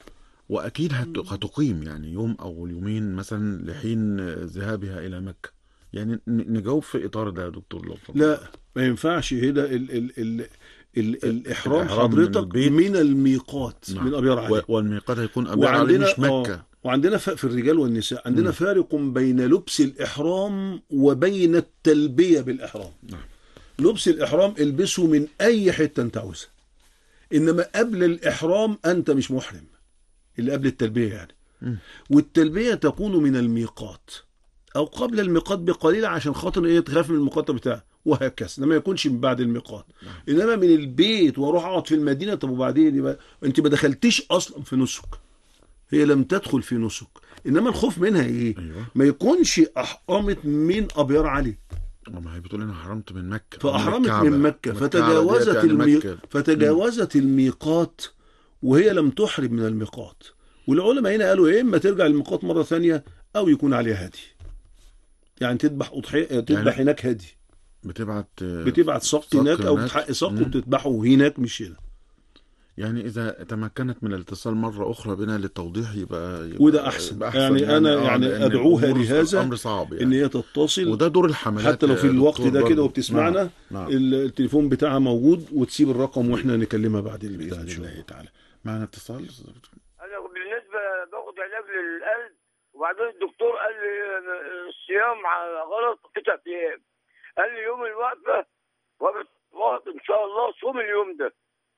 وأكيد هت- هتقيم يعني يوم أو يومين مثلا لحين ذهابها إلى مكة يعني ن- نجاوب في إطار ده يا دكتور لو فضل. لا ما ينفعش هنا ال... ال... ال... ال... الاحرام الإحرام من حضرتك البيت. من الميقات نعم. من ابيار علي و- والميقات هيكون أبيار علي وعندنا مش مكة آه، وعندنا ف- في الرجال والنساء عندنا مم. فارق بين لبس الإحرام وبين التلبية بالإحرام نعم. لبس الإحرام البسه من أي حتة أنت عاوزها إنما قبل الإحرام أنت مش محرم اللي قبل التلبية يعني مم. والتلبية تكون من الميقات أو قبل الميقات بقليل عشان خاطر إيه تخاف من الميقات بتاعه وهكذا إنما ما يكونش من بعد الميقات إنما من البيت وأروح أقعد في المدينة طب وبعدين يبقى أنت ما دخلتيش أصلا في نسك هي لم تدخل في نسك انما الخوف منها ايه أيوة. ما يكونش احرمت من ابيار علي ما هي بتقول أنا حرمت من مكة فاحرمت الكعبة. من مكه والكعبة فتجاوزت ديت يعني المي... مكة. فتجاوزت الميقات وهي لم تحرم من الميقات والعلماء هنا قالوا يا اما ترجع للميقات مره ثانيه او يكون عليها هدي يعني تذبح اضحيه تذبح يعني- هناك هدي بتبعت بتبعت سقط سقط هناك او هناك. بتحقق سقط مم. وبتذبحه هناك مش هنا يعني إذا تمكنت من الاتصال مرة أخرى بنا للتوضيح يبقى, يبقى وده أحسن. يبقى يعني أنا آه، يعني لأن أدعوها الأمور- لهذا الأمر صعب يعني ان هي تتصل وده دور الحملات حتى لو في يا الوقت دكتور ده كده برضه. وبتسمعنا نعم. نعم. ال- التليفون بتاعها موجود وتسيب الرقم واحنا نكلمها بعد البتاع بإذن ان شاء الله الله تعالى معنا اتصال انا بالنسبه باخد علاج للقلب وبعدين الدكتور قال لي الصيام ع- غلط تسع ايام قال لي يوم الوقفه وقت ان شاء الله صوم اليوم ده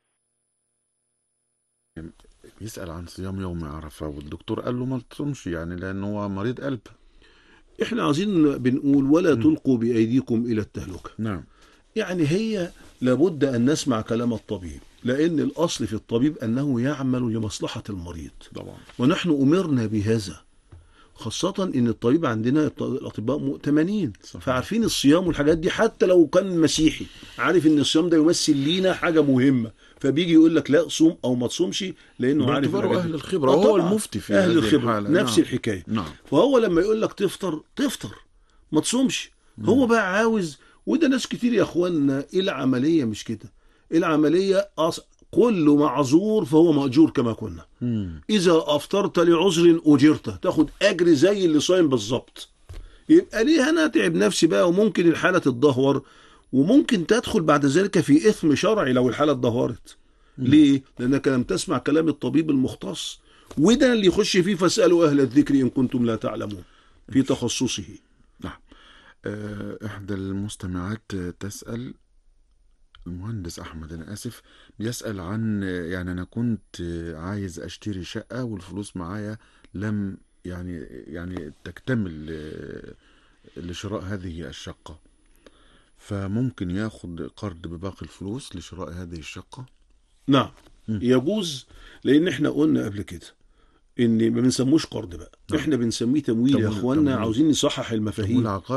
يسأل عن صيام يوم عرفة والدكتور قال له ما تصومش يعني لأنه هو مريض قلب احنا عايزين بنقول ولا تلقوا بايديكم الى التهلكه نعم يعني هي لابد ان نسمع كلام الطبيب لان الاصل في الطبيب انه يعمل لمصلحه المريض طبعا ونحن امرنا بهذا خاصة ان الطبيب عندنا الط- الاطباء مؤتمنين صحيح. فعارفين الصيام والحاجات دي حتى لو كان مسيحي عارف ان الصيام ده يمثل لينا حاجة مهمة فبيجي يقول لك لا صوم او ما تصومش لانه عارف باعتباره الحاجات أهل دي. الخبرة آه وهو طبعاً. المفتي في اهل هذه الخبرة الحالة. نفس نعم. الحكاية نعم فهو لما يقول لك تفطر تفطر ما تصومش هو بقى عاوز وده ناس كتير يا اخوانا العملية مش كده العملية أص... كل معذور فهو مأجور كما كنا مم. إذا أفطرت لعذر أجرت تاخد أجر زي اللي صايم بالظبط يبقى ليه أنا أتعب نفسي بقى وممكن الحالة تتدهور وممكن تدخل بعد ذلك في إثم شرعي لو الحالة اتدهورت ليه؟ لأنك لم تسمع كلام الطبيب المختص وده اللي يخش فيه فاسألوا أهل الذكر إن كنتم لا تعلمون في تخصصه نعم آه، إحدى المستمعات تسأل المهندس أحمد أنا آسف بيسأل عن يعني أنا كنت عايز أشتري شقة والفلوس معايا لم يعني يعني تكتمل آه، لشراء هذه الشقة فممكن ياخد قرض بباقي الفلوس لشراء هذه الشقة نعم مم. يجوز لان احنا قلنا قبل كده ان ما بنسموش قرض بقى نعم. احنا بنسميه تمويل يا تمويل- اخوانا تمويل. عاوزين نصحح تمويل المفاهيم عقاري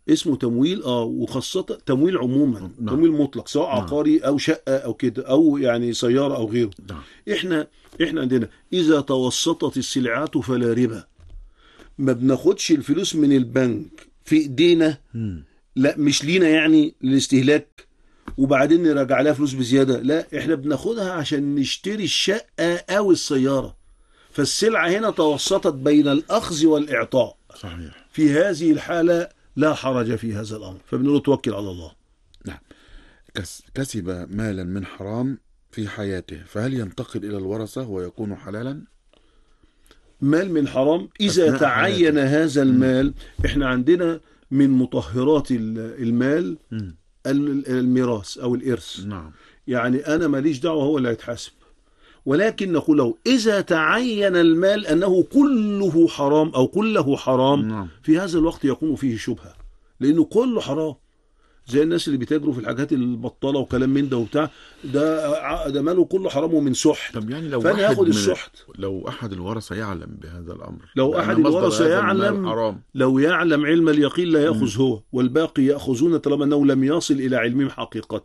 اسمه تمويل اه وخاصة تمويل عموما نعم. تمويل مطلق سواء نعم. عقاري او شقة او كده او يعني سيارة او غيره نعم احنا احنا عندنا اذا توسطت السلعات فلا ربا ما بناخدش الفلوس من البنك في ايدينا مم. لا مش لينا يعني للاستهلاك وبعدين نراجع لها فلوس بزياده لا احنا بناخدها عشان نشتري الشقه او السياره فالسلعه هنا توسطت بين الاخذ والاعطاء صحيح في هذه الحاله لا حرج في هذا الامر فبنقول له توكل على الله كس كسب مالا من حرام في حياته فهل ينتقل إلى الورثة ويكون حلالا؟ مال من حرام اذا أثناء تعين هذا المال احنا عندنا من مطهرات ال- المال مم. ال- الميراث او الارث نعم يعني انا ماليش دعوه هو اللي هيتحاسب ولكن نقول له اذا تعين المال انه كله حرام او كله حرام نعم في هذا الوقت يكون فيه شبهه لانه كله حرام زي الناس اللي بيتاجروا في الحاجات البطاله وكلام من ده وبتاع ده ع- ده ماله كله حرام ومن سحت طب يعني لو فانا واحد هاخد من السحت لو أحد الورثة يعلم بهذا الأمر لو بأن أحد مصدر الورثة هذا المال يعلم حرام لو يعلم علم اليقين لا ياخذ هو والباقي ياخذون طالما انه لم يصل الى علمهم حقيقه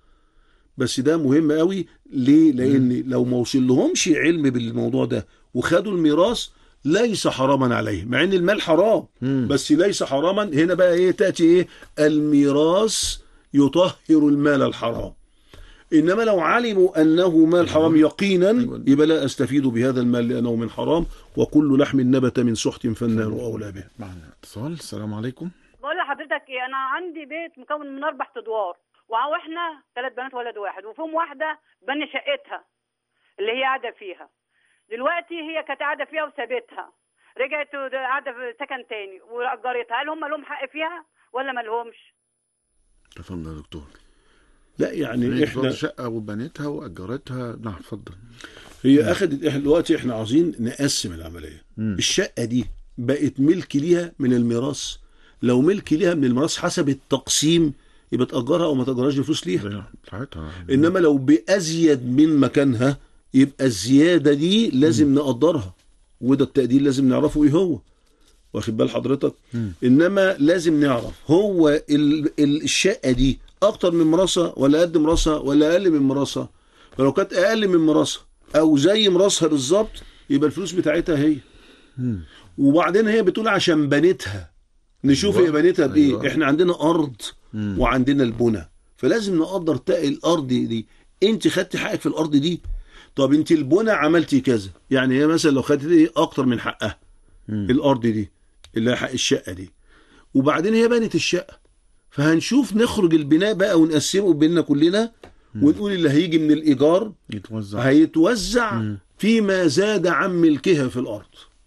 بس ده مهم قوي ليه لان لو ما وصل لهمش علم بالموضوع ده وخدوا الميراث ليس حراما عليهم مع ان المال حرام مم. بس ليس حراما هنا بقى ايه تاتي ايه الميراث يطهر المال الحرام انما لو علموا انه مال حرام يقينا أيوة. يبقى لا استفيد بهذا المال لانه من حرام وكل لحم نبت من سحت فالنار اولى به معنا اتصال السلام عليكم بقول لحضرتك ايه انا عندي بيت مكون من اربع ادوار واحنا ثلاث بنات ولد واحد وفيهم واحده بني شقتها اللي هي قاعده فيها دلوقتي هي كانت قاعده فيها وسابتها رجعت ود- قاعده في سكن تاني واجرتها هل هم لهم حق فيها ولا ما لهمش تفضل يا دكتور لا يعني هي احنا شقة وبنتها وأجرتها نعم اتفضل هي اخذت احنا دلوقتي احنا عاوزين نقسم العمليه مم. الشقه دي بقت ملك ليها من الميراث لو ملك ليها من الميراث حسب التقسيم يبقى تاجرها او ما تاجرهاش دي فلوس ليها ده بتاعتها انما لو بازيد من مكانها يبقى الزياده دي لازم نقدرها وده التقدير لازم نعرفه ايه هو واخد بال حضرتك مم. انما لازم نعرف هو ال- ال- الشقه دي اكتر من مراسها ولا قد مراسها ولا اقل من مراسها فلو كانت اقل من مراسها او زي مراسها بالظبط يبقى الفلوس بتاعتها هي مم. وبعدين هي بتقول عشان بنتها نشوف أيوة. هي بنتها بايه أيوة. احنا عندنا ارض مم. وعندنا البنى فلازم نقدر تقي الارض دي انت خدتي حقك في الارض دي طب انت البنى عملتي كذا يعني هي مثلا لو خدت ايه اكتر من حقها مم. الارض دي اللي هي حق الشقه دي وبعدين هي بنت الشقه فهنشوف نخرج البناء بقى ونقسمه بيننا كلنا ونقول اللي هيجي من الايجار يتوزع هيتوزع مم. فيما زاد عن ملكها في الارض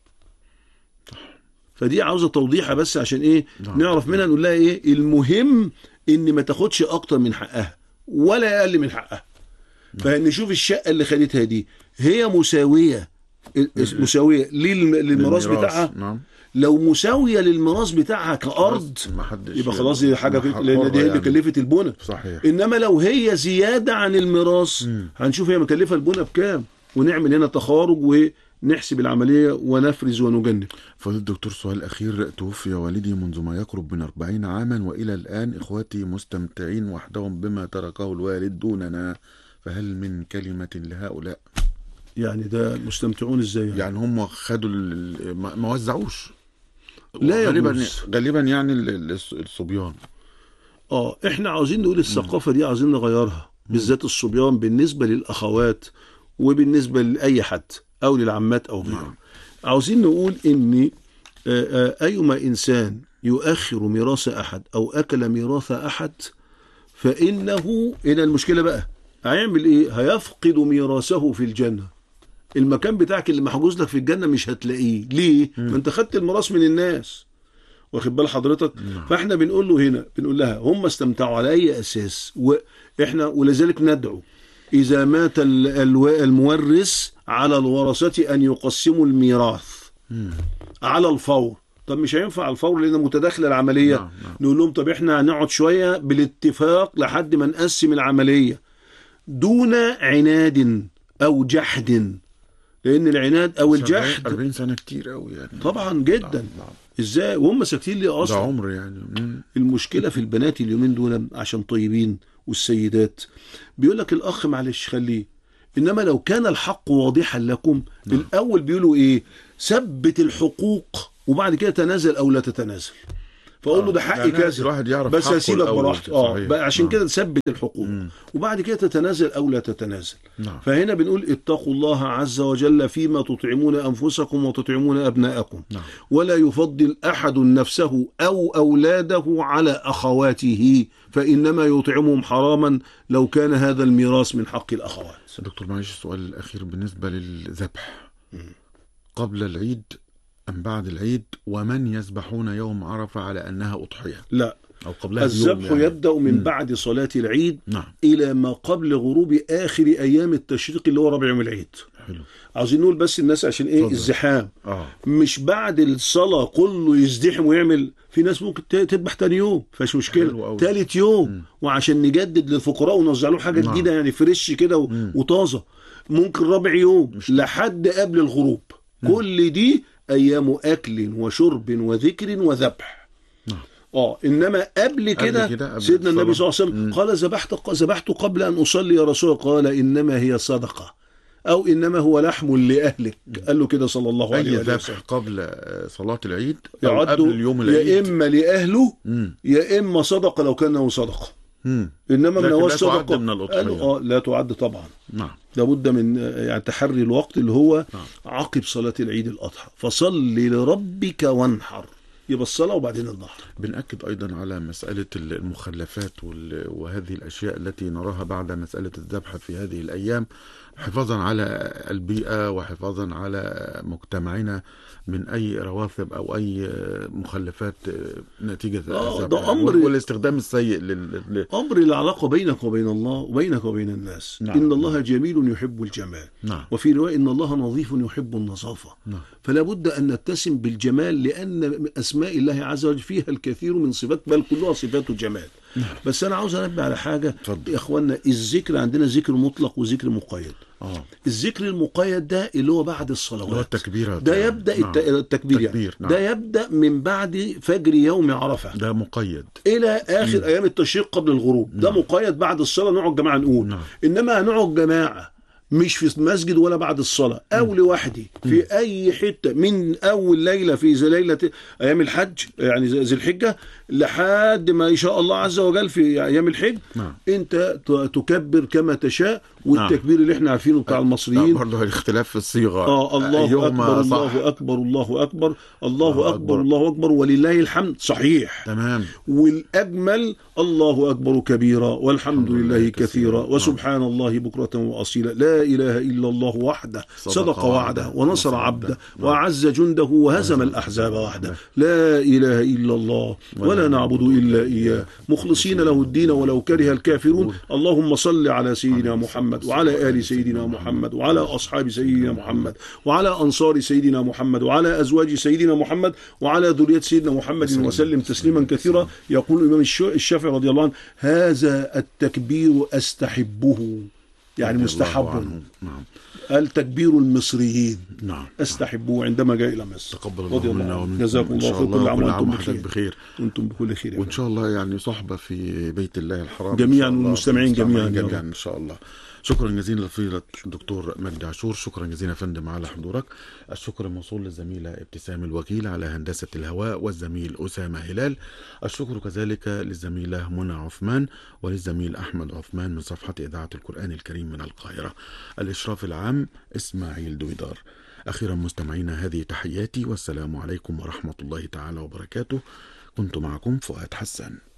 فدي عاوزه توضيحها بس عشان ايه نعم. نعرف منها نقول لها ايه المهم ان ما تاخدش اكتر من حقها ولا اقل من حقها فنشوف الشقه اللي خدتها دي هي مساويه مساويه للم- للميراث بتاعها نعم لو مساويه للميراث بتاعها كارض ما حدش يبقى خلاص دي حاجه ما في حق لان حرة دي هي اللي يعني. كلفت البنى صحيح انما لو هي زياده عن الميراث مم. هنشوف هي مكلفه البنى بكام ونعمل هنا تخارج ونحسب العمليه ونفرز ونجنب فضل الدكتور سؤال أخير توفي والدي منذ ما يقرب من أربعين عاما وإلى الآن إخواتي مستمتعين وحدهم بما تركه الوالد دوننا فهل من كلمة لهؤلاء يعني ده مستمتعون ازاي يعني يعني هم خدوا ال- ال- ما ما وزعوش لا غالبا يجوز. غالبا يعني ال- ال- الصبيان اه احنا عاوزين نقول الثقافه دي عاوزين نغيرها بالذات الصبيان بالنسبه للاخوات وبالنسبه لاي حد او للعمات او غيرهم عاوزين نقول ان آه، آه، ايما انسان يؤخر ميراث احد او اكل ميراث احد فانه هنا المشكله بقى هيعمل ايه هيفقد ميراثه في الجنه المكان بتاعك اللي محجوز لك في الجنه مش هتلاقيه ليه ما انت خدت الميراث من الناس واخد بال حضرتك فاحنا بنقول له هنا بنقول لها هم استمتعوا على اي اساس واحنا ولذلك ندعو اذا مات ال- الو- المورث على الورثه ان يقسموا الميراث على الفور طب مش هينفع على الفور لان متداخله العمليه نعم، نعم. نقول لهم طب احنا هنقعد شويه بالاتفاق لحد ما نقسم العمليه دون عناد او جحد لان العناد او الجحد 40 سنة كتير قوي يعني طبعا جدا نعم، نعم. ازاي وهم ساكتين ليه ده اصلا عمر يعني مم. المشكله في البنات اليومين دول عشان طيبين والسيدات بيقول لك الاخ معلش خليه انما لو كان الحق واضحا لكم الاول بيقولوا ايه ثبت الحقوق وبعد كده تنازل او لا تتنازل فاقول له آه، ده حقي يعني كذا الواحد يعرف بس حقه هسيبك الأول. براحتي اه صحيح. بقى عشان نعم. كده تثبت الحقوق مم. وبعد كده تتنازل او لا تتنازل نعم فهنا بنقول اتقوا الله عز وجل فيما تطعمون انفسكم وتطعمون ابناءكم نعم ولا يفضل احد نفسه او اولاده على اخواته فانما يطعمهم حراما لو كان هذا الميراث من حق الاخوات دكتور معلش السؤال الأخير بالنسبة للذبح قبل العيد أم بعد العيد ومن يذبحون يوم عرفة على أنها أضحية لا أو قبلها بيوم الذبح يعني. يبدا من مم. بعد صلاه العيد نعم الى ما قبل غروب اخر ايام التشريق اللي هو ربع يوم العيد حلو عاوزين نقول بس الناس عشان ايه اتفضل. الزحام اه مش بعد الصلاة كله يزدحم ويعمل في ناس ممكن ت- تذبح تاني يوم فيش حلو مشكلة أوي. تالت يوم مم. وعشان نجدد للفقراء ونوزع لهم حاجة نعم. جديدة يعني فريش كده و- مم. وطازة ممكن رابع يوم مش- لحد قبل الغروب كل دي أيام أكل وشرب وذكر وذبح نعم. اه انما قبل كده كده، قبل سيدنا النبي صلى الصلاة. الله عليه مم. وسلم قال ذبحت ذبحت قبل ان اصلي يا رسول الله قال انما هي صدقه او انما هو لحم لاهلك قال له كده صلى الله عليه أي وسلم ذبح قبل آه، صلاة العيد أو يعد قبل اليوم العيد يا اما لاهله مم. يا اما صدقه لو كان له صدقه مم. انما من لكن هو لا الصدقه تعد من الأضحية. قالوا اه لا تعد طبعا نعم لابد من آه، يعني تحري الوقت اللي هو نعم. عقب صلاه العيد الاضحى فصل لربك وانحر يبقى الصلاه وبعدين النحر بنأكد أيضا على مسألة المخلفات وال- وهذه الأشياء التي نراها بعد مسألة الذبح في هذه الأيام حفاظا على البيئة وحفاظا على مجتمعنا من أي روافد أو أي مخلفات نتيجة آه، الذبح ده أمر- والاستخدام السيء لل... لل- امر العلاقه بينك وبين الله وبينك وبين الناس نعم. ان الله جميل يحب الجمال نعم وفي روايه ان الله نظيف يحب النظافه نعم فلا بد ان نتسم بالجمال لان اسماء الله عز وجل فيها الكثير من صفات بل كلها صفات جمال بس انا عاوز انبه على حاجه اتفضل. يا اخوانا الذكر عندنا ذكر مطلق وذكر مقيد اه الذكر المقيد ده اللي هو بعد اللي هو الصلوات التكبيرة ده يبدا نعم. الت- التكبير, يعني. تكبير، نعم. ده يبدا من بعد فجر يوم عرفه ده مقيد الى اخر ايام التشريق قبل الغروب ده نعم. مقيد بعد الصلاه نقعد جماعه نقول نعم. انما هنقعد جماعه مش في المسجد ولا بعد الصلاه او لوحدي في اي حته من اول ليله في ذي ليله ايام الحج يعني ذي ذي الحجه لحد ما ان شاء الله عز وجل في ايام الحج نعم انت ت- تكبر كما تشاء والتكبير اللي احنا عارفينه بتاع المصريين برضه الاختلاف في الصيغة اه الله أيهما اكبر صح. الله اكبر الله اكبر الله الله اكبر أكبر. الله اكبر ولله الحمد صحيح تمام والأجمل الله أكبر كبيرا والحمد الحمد لله لله كثيرا. كثيرا نعم. وسبحان الله بكرة وأصيلا لا إله إلا الله وحده صدق صدق وعده وعده ونصر ونصر عبده عبده. نعم. وأعز جنده وهزم الأحزاب وحده لا إله إلا الله ولا نعبد إلا إياه مخلصين له الدين ولو كره الكافرون اللهم صل على سيدنا محمد وعلى آل سيدنا محمد وعلى أصحاب سيدنا محمد وعلى أنصار سيدنا محمد وعلى أزواج سيدنا محمد وعلى ذرية سيدنا محمد وسلم تسليما كثيرا يقول الإمام الش- الشافعي رضي الله عنه هذا التكبير أستحبه يعني رضي الله مستحب عنه. نعم التكبير المصريين نعم أستحبه عندما جاء إلى مصر تقبل رضي الله منا عنه. ومنكم جزاكم إن الله شاء خير كل عام وكل وأنتم وحضرتك بخير بخير وأنتم بكل خير يا وان رب. شاء الله يعني صحبه في بيت الله الحرام جميعاً إن شاء الله. والمستمعين جميعاً يا جميعا رب. ان شاء الله شكرا جزيلا لفضيلة الدكتور مجدي عاشور شكرا جزيلا يا فندم على حضورك الشكر موصول للزميلة ابتسام الوكيل على هندسة الهواء والزميل أسامة هلال الشكر كذلك للزميلة منى عثمان وللزميل أحمد عثمان من صفحة إذاعة القرآن الكريم من القاهرة الإشراف العام إسماعيل دويدار أخيرا مستمعينا هذه تحياتي والسلام عليكم ورحمة الله تعالى وبركاته كنت معكم فؤاد حسان